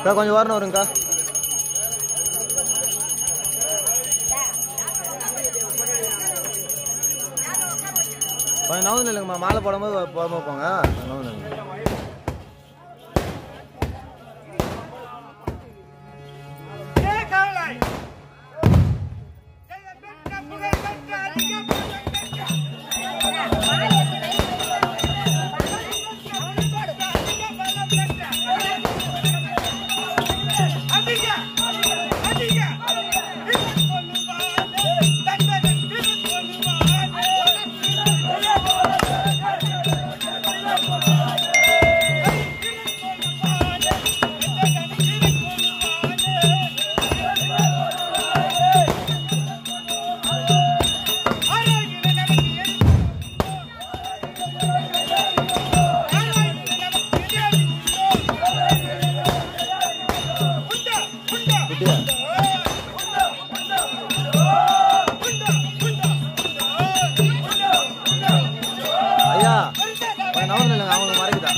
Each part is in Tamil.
அக்கா கொஞ்சம் வரணும் வருங்கக்கா கொஞ்சம் நவுந்து இல்லைங்கம்மா மாலை போடும்போது போகாம போங்க நவுந்து நில்லுங்க. குட்டியா ஐயா கொஞ்சம் நவுந்து இல்லைங்க அவங்களுக்கு மறைக்குதா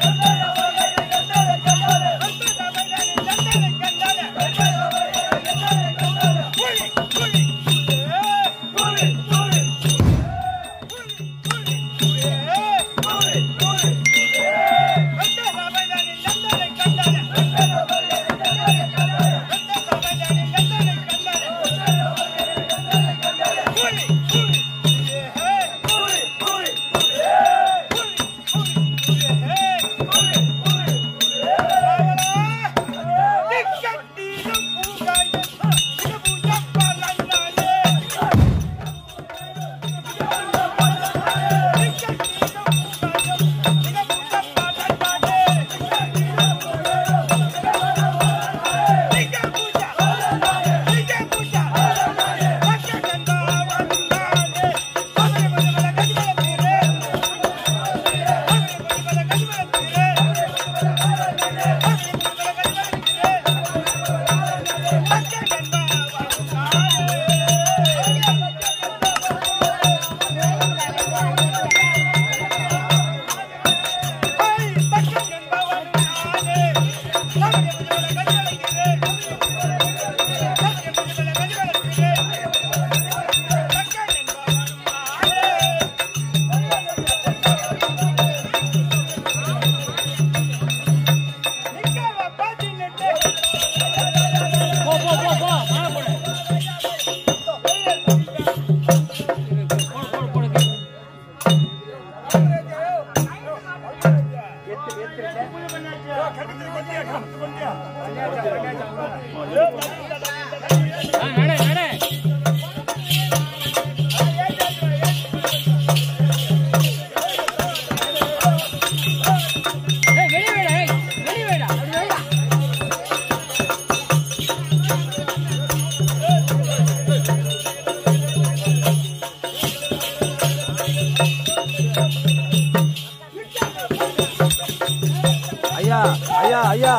ஐயா ஐயா ஐயா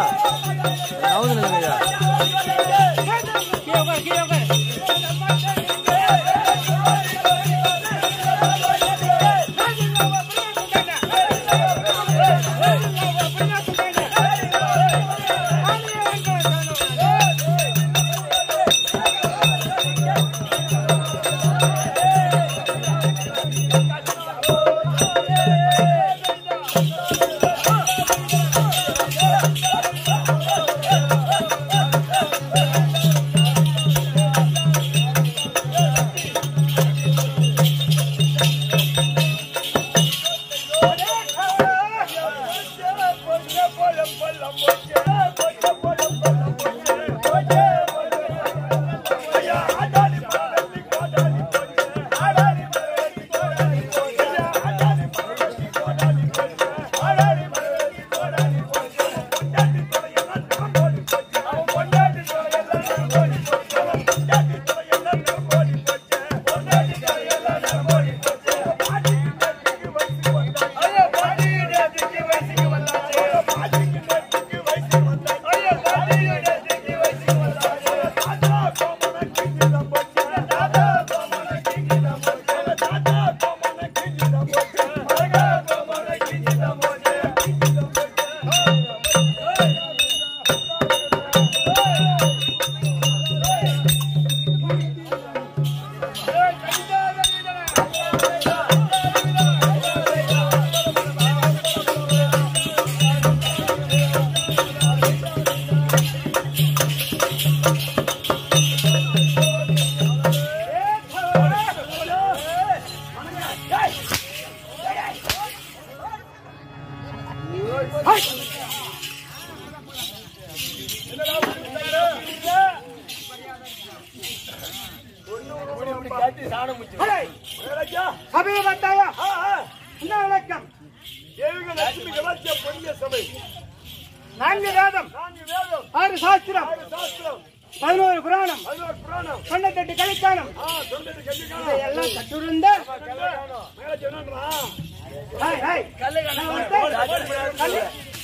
நவுந்து நில்லுங்க ஐயா அடே, சபையை பார்த்தாயா என்ன விளக்கம் நான்கு வேதம் ஆறு சாஸ்திரம் பதினோரு புராணம் தொண்ணூத்தெட்டு கலிக்கானம் எல்லாம் கட்டுருந்த ஹாய், ஹாய். நான் வந்து- கல்லு.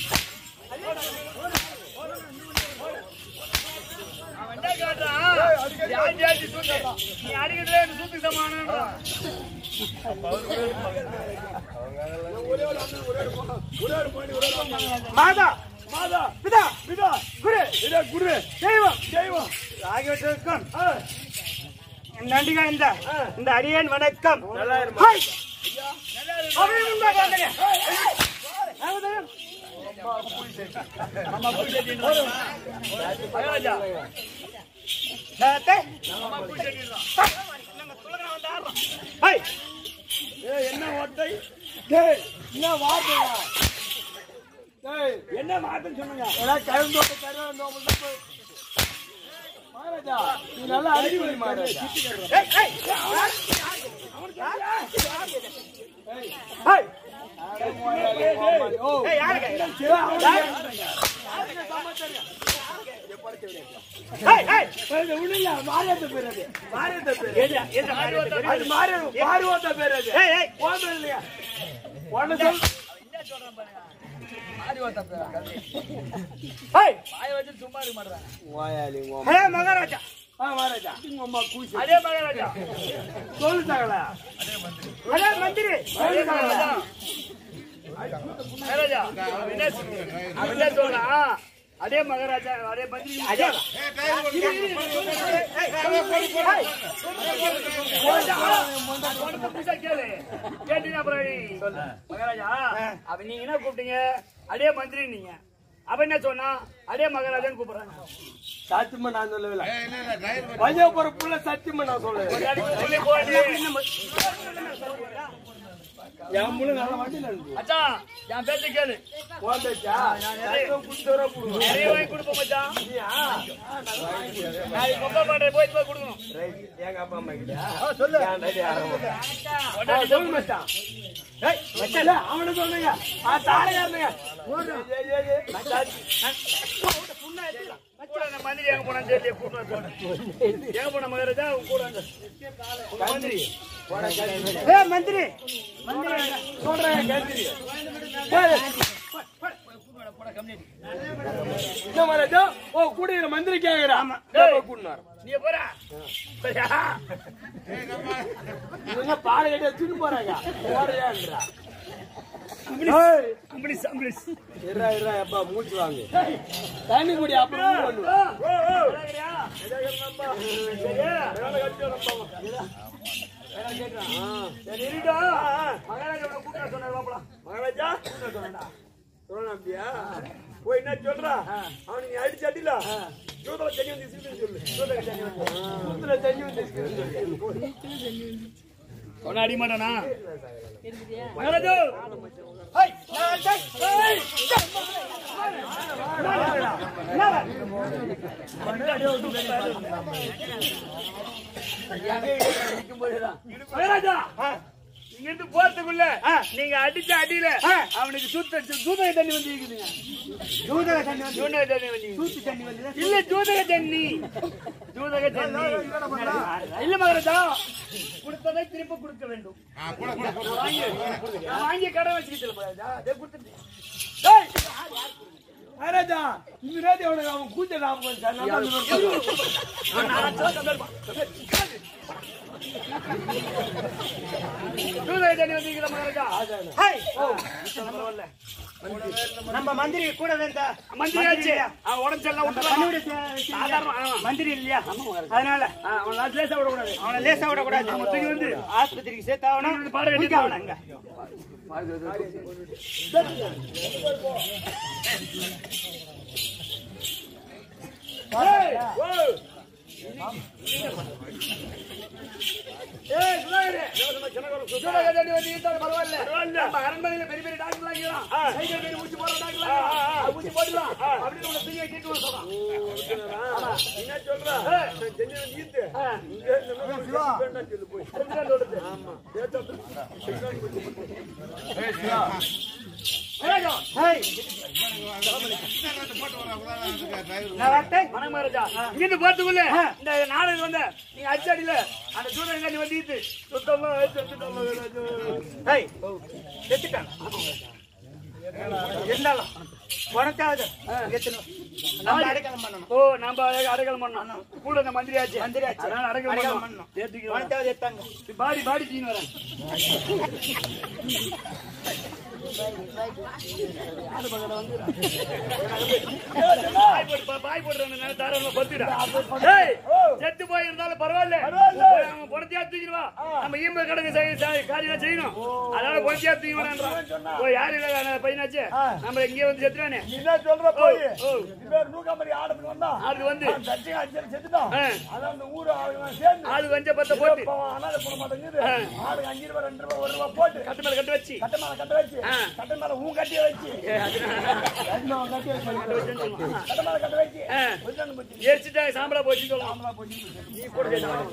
மாதா மாதா பிதா பிதா குரு பிதா குரு தெய்வம் தெய்வம் ஆகியவற்றிற்கும் நன்றிகள் இந்த இந்த அடியேன் வணக்கம் ஹாய். அவன் உண்டா கேளுங்க. அதாவது, நேத்தே. ஹாய். என்ன வார்த்தை டேய், என்ன வார்த்தை என்ன வார்த்தை சொன்னீங்க கருந்தோட்ட கருந்தோட்ட மகாராஜா நீ நல்லா அறிவு மகாராஜா ஏய், ஏய். ஹாய். ஓ ஏய், யாருங்க? ஏய், ஏய். உள்ள மாரியத்த பேர் அது மாரியத்த பேர் எது, எது மாறியது? அது மாரிய மாரியத்த பேர் அது ஏய், ஏய். ஓம் இல்லையா ஒன்னு சொல் ஹாய். வாயாலி ஹே, மகாராஜா ஆ மகாராஜா உங்க அம்மா கூசி அதே மகாராஜா சொல்லுட்டாங்களா அதே மந்திரி மகாராஜா அவன் என்ன சொல்~ அவன் என்ன சொல்றான் அதே மகாராஜா அதே மந்திரி அதே உனக்கு புதுசா கேளு கேட்டீங்க அப்புறம் நீ மகாராஜா அவ நீங்க என்ன கூப்பிட்டீங்க அதே மந்திரி நீங்க அவ என்ன சொன்னா அதே மகாராஜான்னு கூப்பிடுறாங்க சத்தியமா நான் சொல்லவில்லை பையன் போற புள்ள சத்தியமா நான் சொல்லல சொல்லி போடு. என் முள்ள நல்ல வண்டியில இருக்கு மச்சான் என் பேச்ச கேளு போந்தச்சா நிறைய- குடுத்துற புடுங்க நிறைய வாங்கி கொடுப்போம் மச்சான் நாளைக்கு கொப்பை பாட்டை போய் போய் கொடுக்கணும் எங்க அப்பா அம்மா கிட்ட சொல்லு உடனே சொல்லு மச்சான் ஏய் மச்சான் அவன சொல்லுங்க ஆ தாளையாருங்க ஏய் ஏய் ஏய் மச்சான் கூட அந்த மந்திரி எங்க போனான்னு தெரியல கூட்டு வர சொன்னேன். எங்க போன மகாராஜா உங்க கூட அந்த உங்க மந்திரி ஏ மந்திரி சொல்றேன் கேட்கிறீ என்ன மகாராஜா ஓ கூடிய மந்திரி கேக்குறா ஆமா கூட்டினார் நீ போற சரியா இவங்க பாட கட்டி வச்சுட்டு போறாங்க போறியான்றா அம்பளிஸ் அம்பளிஸ் இருடா இருடா அப்பா மூச்சு வாங்க தண்ணி குடி அப்புறம் மூணு பண்ணுவேன் மகாராஜா சொல்லணும் அப்படியா போய் என்ன சொல்றா அவனுக்கு அடிச்சு அடில சூதல தண்ணி வந்து சிரிச்சு சொல்லு சூதல தண்ணி வந்து சூதல தண்ணி வந்து சிரிச்சு சொல்லு சொன்ன அடி மாட்டானா மகாராஜா மகாராஜா இங்க இருந்து போறதுக்குள்ள நீங்க அடிச்ச அடியில அவனுக்கு சுத்த சூதக தண்ணி வந்து இருக்குதுங்க ஜூதக தண்ணி வந்து ஜூதக தண்ணி வந்து தூத்து தண்ணி வந்து இல்ல ஜூதக தண்ணி ஜூதக தண்ணி இல்ல மகாராஜா கொடுத்ததை திருப்பி கொடுக்க வேண்டும் வாங்கி நான் வாங்கி கடை வச்சுக்கிட்டு மகாராஜா அதே கொடுத்துட்டு ஏய், மகாராஜா இந்த நேரத்தை அவனுக்கு அவன் கூச்ச லாபம் வந்துச்சா? நல்லா இருக்கு. நான் சொல்ல சந்தர்ப்பம். ஜூதக தண்ணி வந்தீங்களா மகாராஜா ஹாய் பரவாயில்ல நம்ம மந்திரி கூட வந்த மந்திரி ஆச்சு அவன் உடம்பு சரியில்லை பண்ணி விட்டுறான். விட சாதாரண ஆ. மந்திரி இல்லையா அதனால ஆ, அவன் லாஸ்ட் லேசா விடக்கூடாது அவனை லேசா விடக்கூடாது தூக்கி வந்து ஆஸ்பத்திரிக்கு சேர்த்தாவணும் பாரு, கட்டி தூக்கி அவனை அங்க ஏய், சுதாகரே. சுதாகரே, தண்ணி வந்து இருந்தாலும் பரவாயில்ல. நம்ம அரண்மனையில பெரிய பெரிய டாக்டர்லாம் இருக்கிறான். சைக்கிள் மேல ஊசி போடுற டாக்டர்லாம் இருக்கிறான். அது ஊசி போட்டுக்கலாம். அப்படின்னு உங்களை தூக்கி கீட்டு விட சொல்றான். என்ன சொல்ற செஞ்சு ஈத்து ஆ. இங்க இருந்து சிவா. சொல்லு போய் செஞ்சுட்டான் ஓடுது. ஆமா ராஜா, ஹேய். வணக்கம் ராஜா. இங்கிருந்து போறதுக்குள்ள இந்த நாடகம் வந்த நீங்க அச்சாடியில அந்த சூரியன் கண்ணி வந்து சுத்தமா செத்துட்டோம் ஏய், செத்துட்டான். இருந்தாலும் உனக்காவது எத்தணும். நம்ம அடைக்கலம் பண்ணணும். ஓ நம்ம அடைக்கலம் பண்ணோம் கூட இந்த மந்திரி ஆச்சு மந்திரி ஆச்சு. அதனால அடைக்கலம் அடைக்கலம் பண்ணணும் பண்ணணும். ஏத்துக்கிறோம் உனக்காவது எத்தாங்க. பாடி பாடி தீன் வரேன் பாய் போட்டு பா- பாய் போடுறாங்க தாராளமா பத்துடா ஏய் செத்து போய் இருந்தாலும் பரவாயில்ல போய் அவன் பணத்தையா தூக்கிடுவா நம்ம ஈம்ப கடங்க காரியம் செய்யணும் அதனால பணத்தையா தூக்கி வேணான்றான் ஓ யாரு இல்ல அந்த பையனாச்சு நம்ம இங்கே வந்து செத்துறானே என்ன சொல்ற போய் ஓ. இவர் நூக்காமரி ஆடத்துக்கு வந்தா அது வந்து சச்சிங்க அஞ்சல் செத்துட்டான் ஆ. அதான் அந்த ஊரு ஆளுங்க சேர்ந்து ஆளு வஞ்ச பத்த போட்டு பாவம் அனாதை போட மாட்டேங்குது ஆ. ஆளுக்கு அஞ்சு ரூபாய் ரெண்டு ரூபாய் ஒரு ரூபாய் போட்டு கட்டு மேல கட்டு வச்சு கட்ட மேல கட்ட வச்சு ஆ. கட்ட மேல ஊ கட்டிய வச்சு ஏ, அது கட்ட மேல கட்டி வச்சு கட்ட மேல கட்ட வச்சு ஆ. கொஞ்சம் போச்சு எரிச்சுட்டா சாம்பலா போச்சு சொல்லலாம் நீ கூட கேட்டா.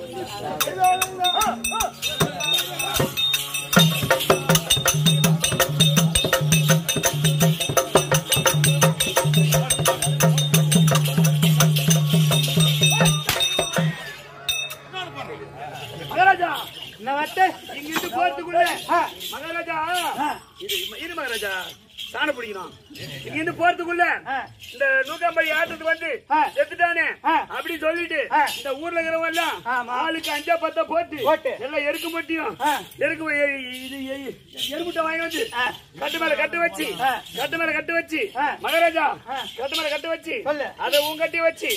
மகாராஜா நான் வரட்டேன். இங்கிருந்து போறதுக்குள்ள மகாராஜா இது இரு மகாராஜா சாண பிடிக்கணும் இங்கிருந்து போறதுக்குள்ள இந்த நூற்றம்பது ஆட்டத்துக்கு வந்து ஆ. செத்துட்டானே ஆ. அப்படி சொல்லிட்டு ஆ. இந்த ஊர்ல இருக்கிறவங்க எல்லாம் ஆமா. ஆளுக்கு அஞ்சா பத்தா போட்டு போட்டு. எல்லாம் எருக்கு மட்டியும் ஆ. எருக்கு எ- இது எ- எருமுட்டை வாங்கி வந்து கட்டு மேல கட்டு வச்சு ஆ. கட்டு மேல கட்டு வச்சு ஆ. மகாராஜா கட்டு மேல கட்டு வச்சு சொல்லு. அதை உன் கட்டி வச்சு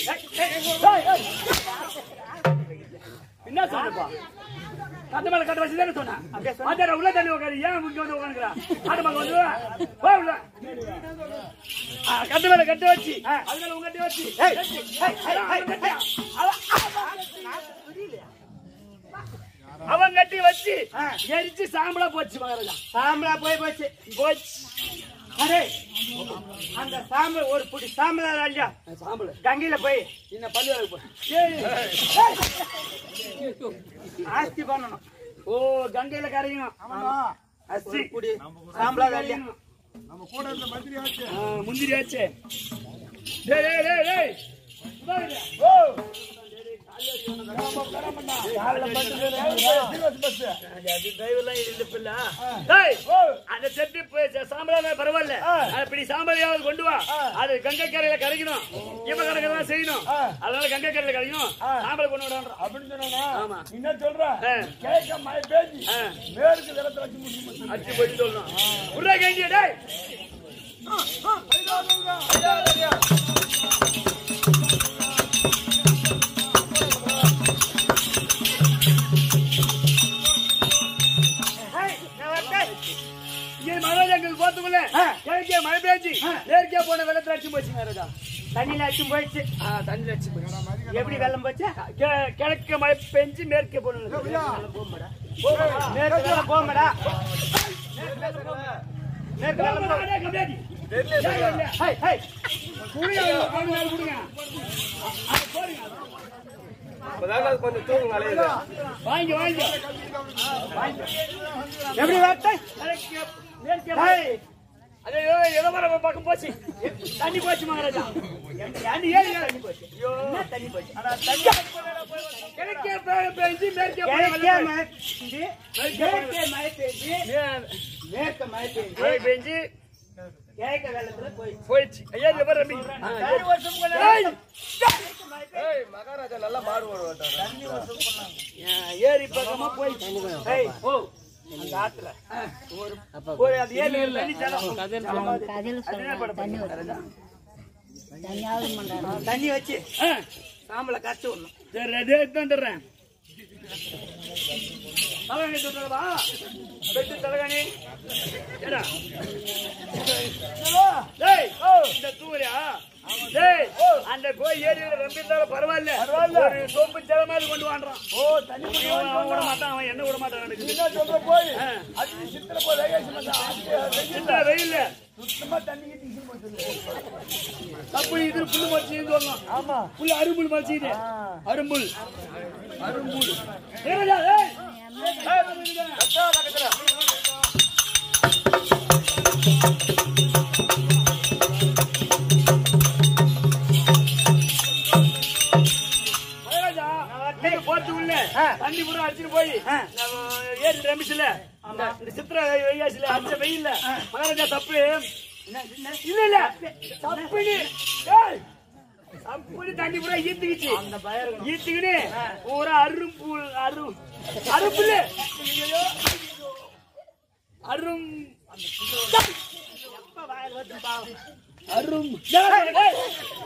என்ன சொன்னப்பா கட்டு மேல கட்டு வச்சு தானே சொன்னேன் மாட்டார உள்ள தண்ணி உட்காரு ஏன் இங்க வந்து உட்காந்துக்கிறா ஆட்டு பக்கம் வந்து போ உள்ள ஆ, கட்டு மேல கட்டு வச்சு அது மேல உங்க கட்டி வச்சு அவன் கட்டி- அவன் கட்டி வச்சு எரிச்சு சாம்பலா போச்சு மகாராஜா சாம்பலா போய் போச்சு போச்சு அரே அந்த சாம்பல் ஒரு புடி சாம்பலா இல்லையா சாம்பல் கங்கையில போய் என்ன பல்லு வேலை போ ஆஸ்தி பண்ணணும் ஓ கங்கையில கரையணும் அஸ்தி ஒரு புடி சாம்பலா இல்லையா நம்ம கூட இருந்த மந்திரி ஆச்சு ஆ, முந்திரி ஆச்சு டேய் டேய் டேய் டேய் சுதாகர் ஓ டேய், அந்த செட்டு போய் ச- சாம்பலா பரவாயில்ல அப்படி சாம்பலையாவது கொண்டு வா அது கங்கை கரையில கரைக்கணும் இவ கணக்கு செய்யணும் அதனால கங்கை கரையில கரைக்கணும் சாம்பலை கொண்டு விடான்றான் அப்படின்னு சொன்னா ஆமா. என்ன சொல்ற ஆ. கேட்க மழை பேசி ஆ. மேற்கு நிலத்தை வச்சு முடியும் அடிச்சு போயிட்டு சொல்லணும் உருளை கேண்டிய டேய் ஏய், நான் வரட்டேன். இங்க மகாராஜாக்கள் போறதுக்குள்ள கிழக்கே மழை பேச்சு நேர்க்கே போன வெள்ளத்துல அடிச்சு போச்சு மகாராஜா தண்ணியில அடிச்சும் போயிடுச்சு ஆ, தண்ணியில அடிச்சு போச்சு எப்படி வெள்ளம் போச்சு கே- கிழக்கு மழை பெஞ்சு மேற்கே போன மேற்கு வெள்ளம் போமடா மேற்கு வெள்ளம் போ- ஹேய், ஹேய். கொஞ்சம் தூங்க அலையுது வாங்கி வாங்கி எப்படி வரட்டேன்? கிழக்கே மேற்கே மழை. ஹேய், அதே ஏதோ மரம் பக்கம் போச்சு தண்ணி போச்சு மகாராஜா தண்ணி ஏறி தண்ணி போச்சு என்ன தண்ணி போச்சு கிழக்கே பெ- பெஞ்சு மேற்கே போன கிழக்கே வெள்ளத்துல- மழை பெய்ஞ்சு, மேற்கே மழை பெய்ஞ்சு, மே- மேற்கு மழை பெய்ஞ்சு, மழை பெஞ்சு கிழக்கு வெள்ளத்துல போயிடுச்சு. போயிடுச்சு ஐயா இந்த மாதிரி ரம்மி. ஏய், மகாராஜா நல்லா மாடு ஓடுவாட்டாரு ஏன் ஏரி பக்கமா போயிடுச்சு ஹேய், ஓ அந்த ஆத்துல ஒரு அது ஏரி தண்ணி ஜலம். கதையில சொல்றாங்க தண்ணி வருது தண்ணியாவது பண்றாங்க தண்ணி வச்சு ஆ, சாம்பலை கரைச்சு விடணும் சரி அதே எடுத்து வந்துடுறேன் தலகாணி சொல்றதா பெட்டு தலகாணி ஏடா டேய் இந்த தூரியா டேய் அந்த கோயில் ஏரியில ரொம்ப இருந்தாலும் பரவாயில்ல பரவாயில்ல. ஒரு சொம்பு ஜலமாவது கொண்டு வாண்டான் ஓ தண்ணி குடி அவன் விட மாட்டான் அவன் என்ன விட மாட்டான் எனக்கு என்ன சொல்ற போய் ஆ. அது சித்திர போய் வேகேஷ் வெயில் இந்த வெயில்ல சுத்தமா தண்ணி கட்டி இசில் போச்சு தப்பு இது புல்லு மடிச்சுன்னு சொல்லலாம் ஆமா புல்லு அரும்புல் மடிச்சுது ஆ. அரும்புல் அரும்புல் ஏறடா ஏய் ஏய் வந்துடுங்க. மகாராஜா, நீங்க போறதுக்குள்ள தண்ணி பூரா அடிச்சுட்டு போய் நம்ம ஏரி ரமிச்சுல இந்த சித்திர வைகாசில அடிச்ச வெயில்ல மகாராஜா தப்பு இல்ல இல்ல தப்புன்னு ஏய், தப்புன்னு தண்ணி பூரா ஈத்துக்கிச்சு ஈத்துக்கின்னு பூரா அரும்பு அரு அரும்புல அரும் அரும் ஏய்,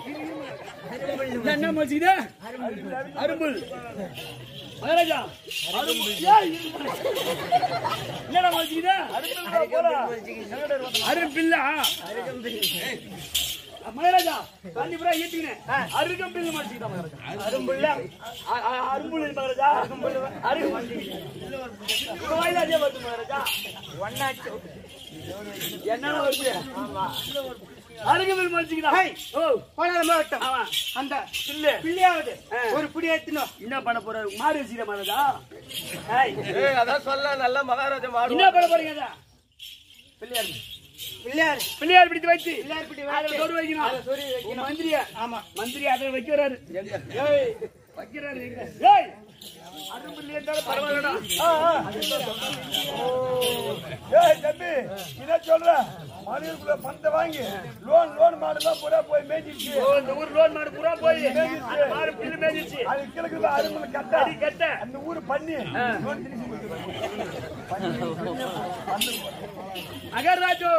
என்ன மசிதா அரும்புல் மகாராஜா அரும்புல் ஏய், என்னடா மசிதா அரும்பில்லா மகாராஜா தண்ணி பூரா ஏத்திக்கினேன் அருகம் பில்லு மடிச்சுக்கிட்டா மகாராஜா அரும்புல்ல அ- அ- அரும்புல் மகாராஜா அரும்புல் அருகம் இப்ப வாயில அதே வருது மகாராஜா ஒன்னாச்சு என்ன வருது அருகம் பில்லு மடிச்சுக்கிட்டா ஓ போனாலும் மாவட்டம் ஆமா அந்த இல்ல பிள்ளையாவது ஆ. ஒரு புடி ஏத்தணும் என்ன பண்ண போற மாடு வச்சுக்கிற மகாராஜா ஏய், ஏய் அதான் சொல்ல நல்ல மகாராஜா மாடு என்ன பண்ண போறீங்க அத? பிள்ளையார் பிள்ளையார் பிடித்து வச்சு பிள்ளையார் பிடி அதுல வச்சு சொரு வைக்கணும் அதுல சொரு வைக்கணும். உன் மந்திரியா ஆமா மந்திரி அதை வைக்கிறாரு ஏய், வைக்கிறாரு எங்க ஏய் அரும்புள்ளி இருந்தாலும் பரவாயில்லடா ஏய் தம்பி இத சொல்ற மனிதனுக்குள்ள பணத்தை வாங்கி லோன் லோன் மாடுலாம் பூரா போய் மேய்ச்சிருச்சு ஓ, இந்த ஊர் லோன் மாடு பூரா போய் அந்த மாடு பில்லு மேய்ச்சிருச்சு அது கிழக்கு அருமல் கட்ட அடி கட்ட அந்த ஊரு பண்ணி லோன் திருச்சி அகர்ராஜு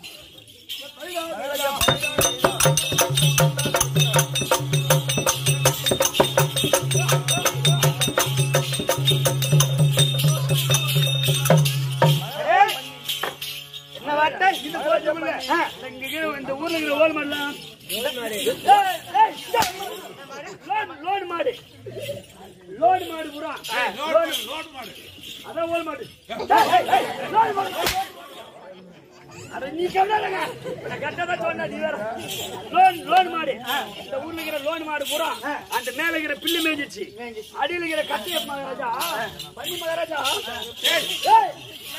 என்ன வார்த்தை இது போச்சுமில்ல. இங்க இருக்கிற இந்த ஊர்ல இருக்கிற ஓல் மாடுலாம் ஏய், ஏய், இந்த லோன் லோன் மாடு லோன் மாடு பூரா லோன் அதான் ஓல் மாடு ஏய், ஏய், ஏய், லோன் மாடு அட நீ கவலைங்க நான் கரெக்டா தான் சொன்ன நீ வேற லோன் லோன் மாடு இந்த ஊர்ல இருக்கிற லோன் மாடு பூரா அந்த மேல இருக்கிற பில்லு மேய்ஞ்சிச்சு அடியில இருக்கிற கட்டைய மகாராஜா பண்ணி மகாராஜா ஏய், ஏய்,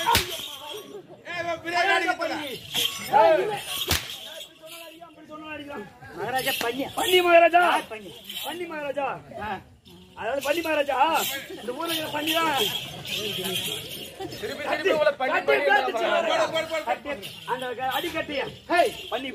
மகாராஜா பண்ணி ஏய், இல்ல. அப்படி சொன்னா அடிக்கலாம். மகாராஜா பையன் பண்ணி மகாராஜா பண்ணி பண்ணி மகாராஜா அதாவது பண்ணி மகாராஜா இந்த ஊர்ல இருக்கிற பண்ணி தான் திருப்பி திருப்பி உங்களை பண்ணி கட்டி பண்ணி பேத்துச்சு மகாராஜா. மகாராஜா. கட்டி, அந்த க- அடிக்கட்டிய ஹேய் பண்ணி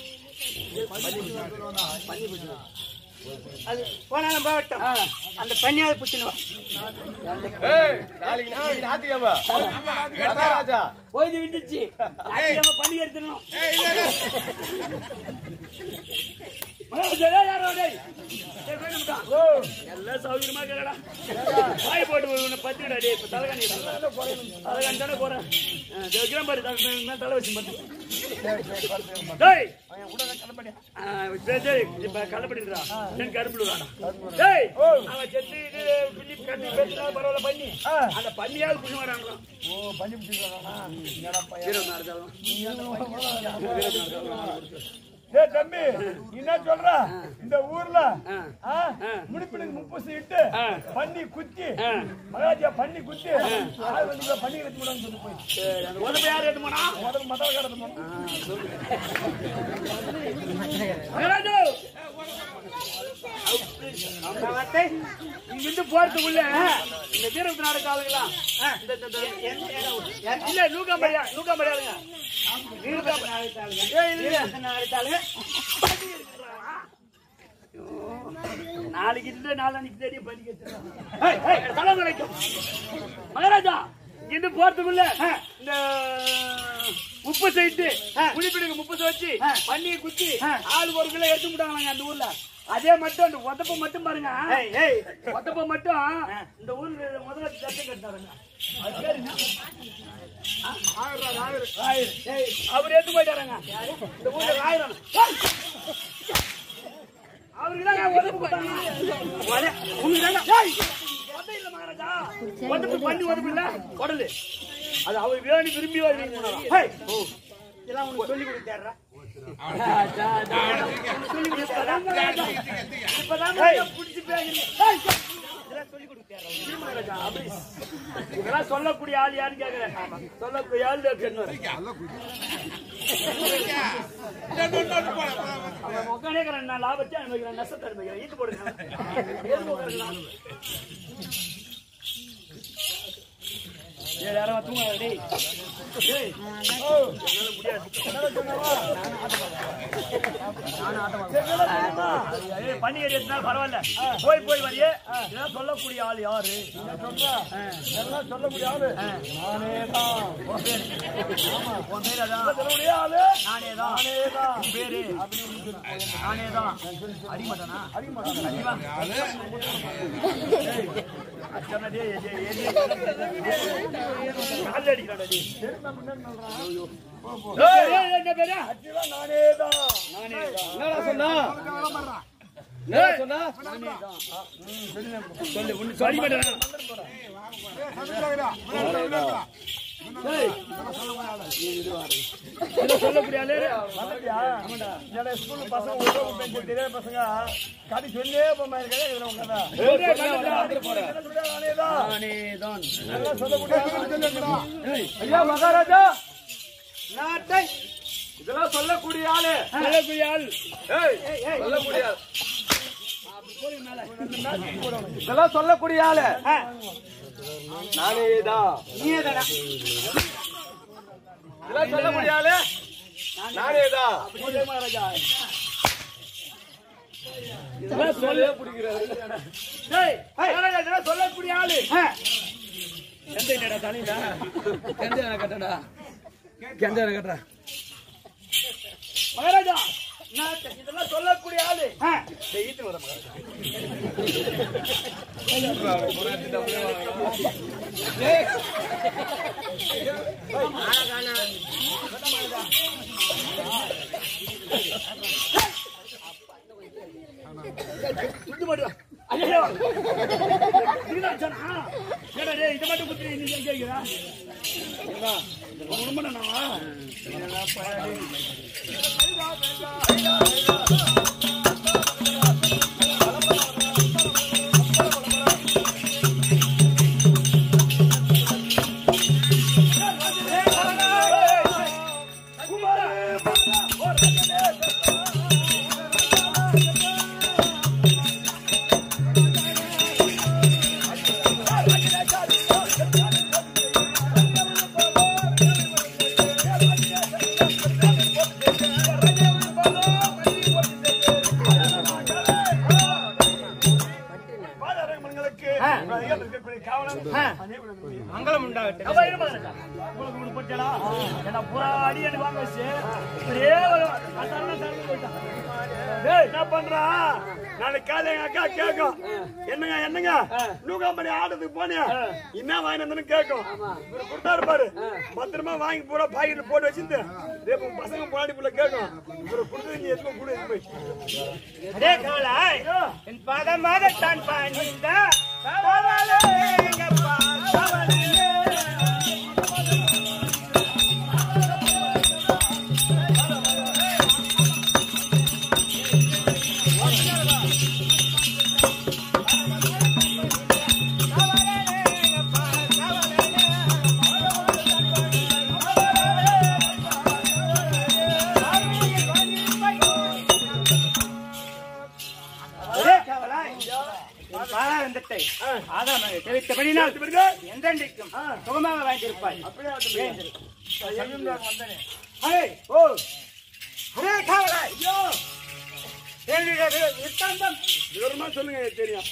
அது போனாலும் மாவட்டம் அந்த பன்னியாவது புத்தினுவா ஏய் நாளைக்கு நாளைக்கு ஞாயிற்றுக்கிழமை மகாராஜா போய் விட்டுச்சு ஞாயிற்றுக்கிழமை பண்ணி எடுத்துடணும் மகாராஜா, டேய், யாரோ டேய். டேய், போய் நிமிடம். எல்லாம் சௌகரியமா இருக்கிறடா. வாய் போட்டு உன்னை பத்திடா டேய், இப்ப தலைகாணி எடுத்துடா. தலைகாணி தானே போறேன். ஆ, இதோ வைக்கிறேன் பாரு, தலை மேல தலை வச்சு பத்து. டேய். ஆ, டேய், டேய், இப்ப கள்ளப்படின்றா. தென் கருப்புடுவாடா. டேய், அவன் செத்து இது பின்னி கட்டி பேசினா பரவாயில்ல பண்ணி. அந்த பண்ணியாவது புண்ணு வரான்றான். ஓ பண்ணி பிடிக்கலாம் இருபது நாலு தரம். ஏய் தம்பி என்ன சொல்ற இந்த ஊர்ல ஆ. ஆ, ஆ. முடிப்பினுக்கு முப்பது இட்டு ஆ. பண்ணி குத்தி ஆ. மகாராஜா பண்ணி குத்தி ஆள் வந்து இதை பண்ணி எடுத்து விடான்னு சொல்லி போய் சரி, அந்த உடம்பு யார் எடுத்து போனா முதல்ல மதம் கடந்து மகாராஜா வார்த்தை இங்கிருந்து போறதுக்குள்ள இந்த வீரத்து நாடு ஆளுங்களா இந்த இந்த- இந்த- இல்ல நூக்காம்படியா நூக்காம்படியாளுங்க ஏய், இல்ல, இல்ல. நாளைக்கு இல்ல நாளைக்கு தெரியும் படிக்க தலைமுறைக்கும் மகாராஜா இங்கிருந்து போறதுக்குள்ள இந்த உப்பு சைட்டு குளிப்பிடுங்க முப்பது வச்சு பண்ணியை குத்தி ஆள் ஒரு கிலோ எடுத்து விட்டாங்க அந்த ஊர்ல அதே மட்டும் அந்த உதப்ப மட்டும் பாருங்க ஏய், ஏய். உதப்ப மட்டும் இந்த ஊர்ல முதல்ல தட்டு கட்டினாருங்க அது பேரு என்ன? ராயர். ஏய், அவர் எடுத்து போயிட்டாருங்க இந்த ஊர்ல ராயர் அவருக்கு தான் உதப்பு கொடுத்தாங்க உத- உங்களுக்கு தாங்க ஏய், உத இல்ல மகாராஜா உதப்பு பண்ணி உதப்பு இல்ல உடலு அது அவர் வேணி விரும்பி வாங்கினாராம். ஏய், இதெல்லாம் உனக்கு சொல்லி கொடுத்தாரா சொல்லி கொடுத்தாரா? இப்பதான் மச்சான் புடிச்சு பேசுறீங்க. ஏய், இதெல்லாம் சொல்லி கொடுத்தாரா? இரு மகாராஜா, அப்படி. இதெல்லாம் சொல்லக்கூடிய ஆள் யாருன்னு கேக்குறேன் சொல்லக்கூடிய ஆள் கேட்கணும் அவன் உட்காந்தே இருக்கிறான், நான் லாபத்தை அனுபவிக்கிறேன் நஷ்டத்தை அனுபவிக்கிறேன் ஈட்டு போடுங்க எதுக்கு உட்காருக்கலாம்? ஏய், யாரும் தூங்க டேய் டேய் ஓ, என்னால முடியாது என்னால தூங்கவா? ஏய், பண்டிகை எடுத்தா பரவாயில்ல போய் போய் வரியே இதெல்லாம் சொல்லக்கூடிய ஆள் யாரு எல்லாம் சொல்லக்கூடிய ஆளு நானே தான் உன் பேரு ஆமா, உன் பேரு அதான் சொல்லக்கூடிய ஆளு நானே தான் உன் பேரு நானே தான் அடிமட்டனா அடிவா அச்சனா டேய் டேய், ஏய், டேய், கால்ல அடிக்கிறான்டா டேய். ஏய், ஏய், என்ன பேரு? நானே தான் நானே தான். என்னடா சொன்னா என்னடா சொன்னா சொல்லு, உன்னு சொல்லி மாட்டேனா? ஏய். இதை சொல்லக்கூடிய ஆளு? ஆமாடா என்னோட ஸ்கூல் பசங்க உள்ள பெஞ்சு தெரியாத பசங்க கடி சொல்லே போமா இருக்கே இதுல உங்கடா ஒரே கண்ணத்துல நானே தான் நானே தான். எல்லாம் சொல்லக்கூடிய ஆளு ஏய், ஐயா மகாராஜா நாட்டை இதெல்லாம் சொல்லக்கூடிய ஆளு சொல்லக்கூடிய ஆள். ஏய் சொல்லக்கூடிய ஆளு போய் மேல. இதெல்லாம் சொல்லக்கூடிய ஆளு நானே தான் நீயே தானா இதெல்லாம் சொல்லக்கூடிய ஆளு நானே தான் போய் மகாராஜா. இதெல்லாம் சொல்ல டேய், மகாராஜா, இதெல்லாம் சொல்லக்கூடிய ஆளு எந்த என்னடா தலையில கெண்ட கட்டடா கெண்ட கட்டுறா மகாராஜா நான் இதெல்லாம் சொல்லக்கூடிய ஆளு டேய், ஈத்து வர மகாராஜா குத்து மாட்டா ஐயோ இதுதான் சொன்னா ஏடா டேய் இத மட்டும் குத்து நீ எங்க கேக்குறா ஏடா உண்மை நாவா பாதாரங்களுக்கு இருக்கக்கூடிய காவலன் மங்களம் உண்டாகட்டும் அப்ப இரு பாருங்க. உங்களுக்கு ஒண்ணு போச்சடா? ஏன்னா புறா அடி எனக்கு வாங்க வச்சு, இப்படியே வரும். அது தரல, தரல போயிட்டான். டேய், என்ன பண்றா நாளைக்கு காலை எங்க அக்கா கேட்கும் என்னங்க என்னங்க நூகாம்படி ஆட்டத்துக்கு போனியா என்ன வாங்கி வந்தேன்னு கேட்கும் இவரு கொடுத்தாரு பாரு பத்திரமா வாங்கி பூரா பாக்கெட்ல போட்டு வச்சிருந்து ரேப்பு பசங்க போராடி புள்ள கேட்கும் இவரு கொடுத்தது நீ எதுவும் கொடு எதுவும் போய் அடே காவலாய் என் பாதமாக தான் பணிந்த காவலே எங்கப்பா காவலே ஒரே காவலாய் என் பாராளுமன்றத்தை ஆதாரமாக தெரிவித்தபடினால் என்றென்றைக்கும் சுகமாக வாழ்ந்திருப்பாய் வேண்டிரு. அடே, ஓ ஒரே காவலாய் என்னுடைய நிர்பந்தம் விவரமா சொல்லுங்க எனக்கு தெரியும்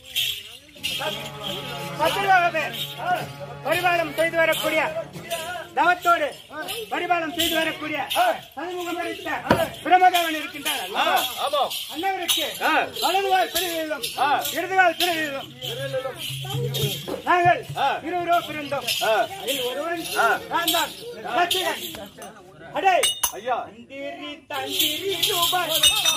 பத்திரமாகவே பரிமாணம் செய்து வரக்கூடிய தவத்தோடு பரிபாலம் செய்து வரக்கூடிய சண்முகம் அளித்த பிரமதேவன் இருக்கின்றார் அல்லவா? அன்னவருக்கு வலதுகால் பிரிவிலும் இடதுகால் பிரிவிலும் நாங்கள் இருவரோ பிறந்தோம் அதில் ஒருவன் நான் தான் லட்சுமணன். அடே ஐயா தந்திரி தந்திரி ரூபாய்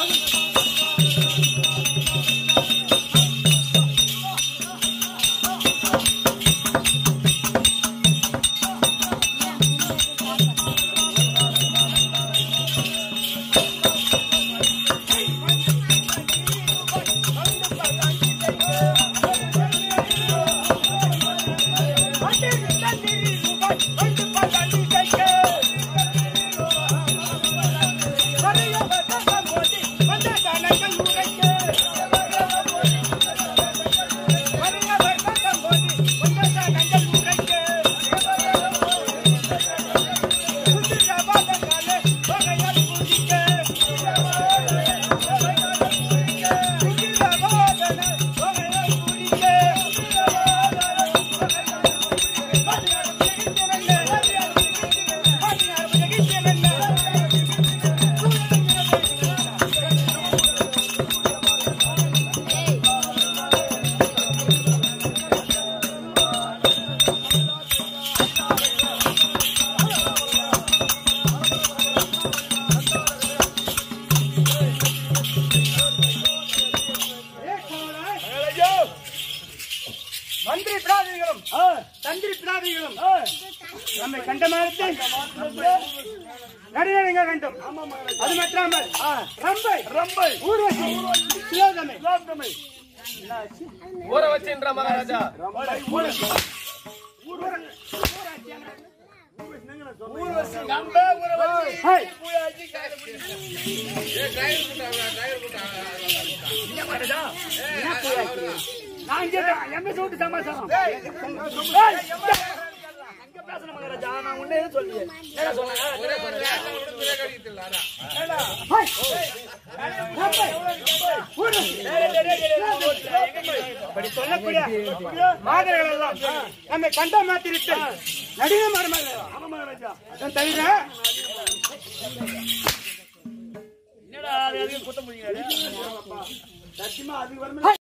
மந்திரி பிராதிகளும் தந்திரி பிராதிகளும் நம்மை கண்ட மாதத்தை நடுநடுங்க வேண்டும் அது மட்டுமல்ல ரம்பை ரம்பை ஊர்வசி சிலோதமை சிலோதமை ஊற வச்சுன்ற மகாராஜா ஹாய் நான் கேட்டேன் என்ன சொல்லிட்டு சமாசாரம் ஏய், அங்க பேசணும் மகாராஜா நான் உன்னை எதுவும் சொல்லலையே என்ன சொன்னாங்க அப்படி சொல்லக்கூடிய மாதிரிகள் எல்லாம் நம்மை கண்ட மாத்திரிட்டு நடிகை மருமகள் அதன் தவிர என்னடா அது எதுக்கு குத்த முடியாது சத்தியமா அதுக்கு வரும்